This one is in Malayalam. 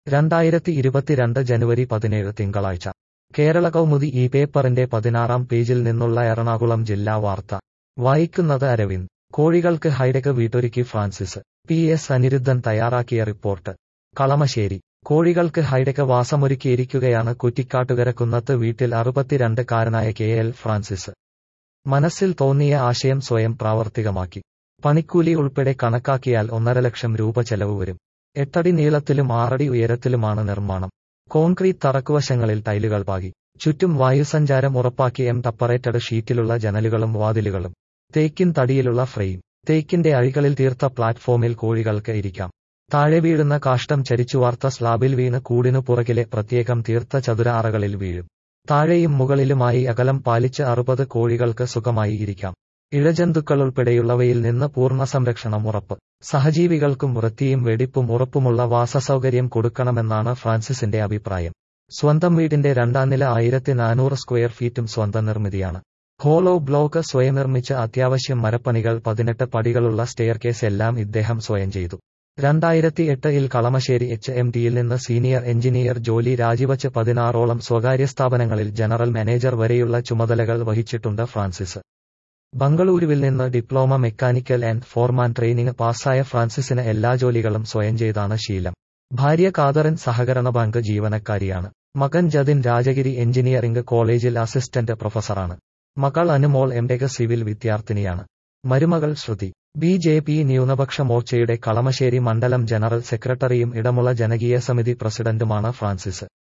രണ്ടായിരത്തി ഇരുപത്തിരണ്ട് ജനുവരി പതിനേഴ് തിങ്കളാഴ്ച കേരള കൗമുദി ഈ പേപ്പറിന്റെ പതിനാറാം പേജിൽ നിന്നുള്ള എറണാകുളം ജില്ലാ വാർത്ത വായിക്കുന്നത് അരവിന്ദ് കോഴികൾക്ക് ഹൈടെക് വീട്ടൊരുക്കി ഫ്രാൻസിസ് പി എസ് അനിരുദ്ധൻ തയ്യാറാക്കിയ റിപ്പോർട്ട് കളമശ്ശേരി കോഴികൾക്ക് ഹൈടെക് വാസമൊരുക്കിയിരിക്കുകയാണ് കുറ്റിക്കാട്ടുകര കുന്നത്ത് വീട്ടിൽ അറുപത്തിരണ്ട് കാരനായ കെ എൽ ഫ്രാൻസിസ് മനസ്സിൽ തോന്നിയ ആശയം സ്വയം പ്രാവർത്തികമാക്കി പണിക്കൂലി ഉൾപ്പെടെ കണക്കാക്കിയാൽ ഒന്നര ലക്ഷം രൂപ ചെലവ് വരും എട്ടടി നീളത്തിലും ആറടി ഉയരത്തിലുമാണ് നിർമ്മാണം കോൺക്രീറ്റ് തറക്കുവശങ്ങളിൽ ടൈലുകൾ പാകി ചുറ്റും വായുസഞ്ചാരം ഉറപ്പാക്കി എം ടപ്പറേറ്റഡ് ഷീറ്റിലുള്ള ജനലുകളും വാതിലുകളും തേക്കിൻ തടിയിലുള്ള ഫ്രെയിം തേക്കിന്റെ അഴികളിൽ തീർത്ത പ്ലാറ്റ്ഫോമിൽ കോഴികൾക്ക് ഇരിക്കാം താഴെ വീഴുന്ന കാഷ്ടം ചരിച്ചുവാർത്ത സ്ലാബിൽ വീണ് കൂടിനു പുറകിലെ പ്രത്യേകം തീർത്ത ചതുര അറകളിൽ വീഴും താഴെയും മുകളിലുമായി അകലം പാലിച്ച് അറുപത് കോഴികൾക്ക് സുഖമായി ഇരിക്കാം ഇഴജന്തുക്കളുൾപ്പെടെയുള്ളവയിൽ നിന്ന് പൂർണ്ണ സംരക്ഷണം ഉറപ്പ് സഹജീവികൾക്കും വൃത്തിയും വെടിപ്പും ഉറപ്പുമുള്ള വാസസൗകര്യം കൊടുക്കണമെന്നാണ് ഫ്രാൻസിസിന്റെ അഭിപ്രായം സ്വന്തം വീടിന്റെ രണ്ടാം നില ആയിരത്തി നാനൂറ് സ്ക്വയർ ഫീറ്റും സ്വന്തം നിർമ്മിതിയാണ് ഹോളോ ബ്ലോക്ക് സ്വയം നിർമ്മിച്ച അത്യാവശ്യം മരപ്പണികൾ പതിനെട്ട് പടികളുള്ള സ്റ്റെയർകേസ് എല്ലാം ഇദ്ദേഹം സ്വയം ചെയ്തു രണ്ടായിരത്തി എട്ടിൽ കളമശ്ശേരി എച്ച് എം ടിയിൽ നിന്ന് സീനിയർ എഞ്ചിനീയർ ജോലി രാജിവച്ച് പതിനാറോളം സ്വകാര്യ സ്ഥാപനങ്ങളിൽ ജനറൽ മാനേജർ വരെയുള്ള ചുമതലകൾ വഹിച്ചിട്ടുണ്ട് ഫ്രാൻസിസ് ബംഗളൂരുവിൽ നിന്ന് diploma mechanical and foreman training പാസ്സായ ഫ്രാൻസിസിന് എല്ലാ ജോലികളും സ്വയം ചെയ്താണ് ശീലം ഭാര്യ കാതറിൻ സഹകരണ ബാങ്ക് ജീവനക്കാരിയാണ് മകൻ ജതിൻ രാജഗിരി എഞ്ചിനീയറിംഗ് കോളേജിൽ അസിസ്റ്റന്റ് പ്രൊഫസറാണ് മകൾ അനുമോൾ എംടെക് സിവിൽ വിദ്യാർത്ഥിനിയാണ് മരുമകൾ ശ്രുതി ബി ജെ പി ന്യൂനപക്ഷ മോർച്ചയുടെ കളമശ്ശേരി മണ്ഡലം ജനറൽ സെക്രട്ടറിയും ഇടമുള ജനകീയ സമിതി പ്രസിഡന്റുമാണ് ഫ്രാൻസിസ്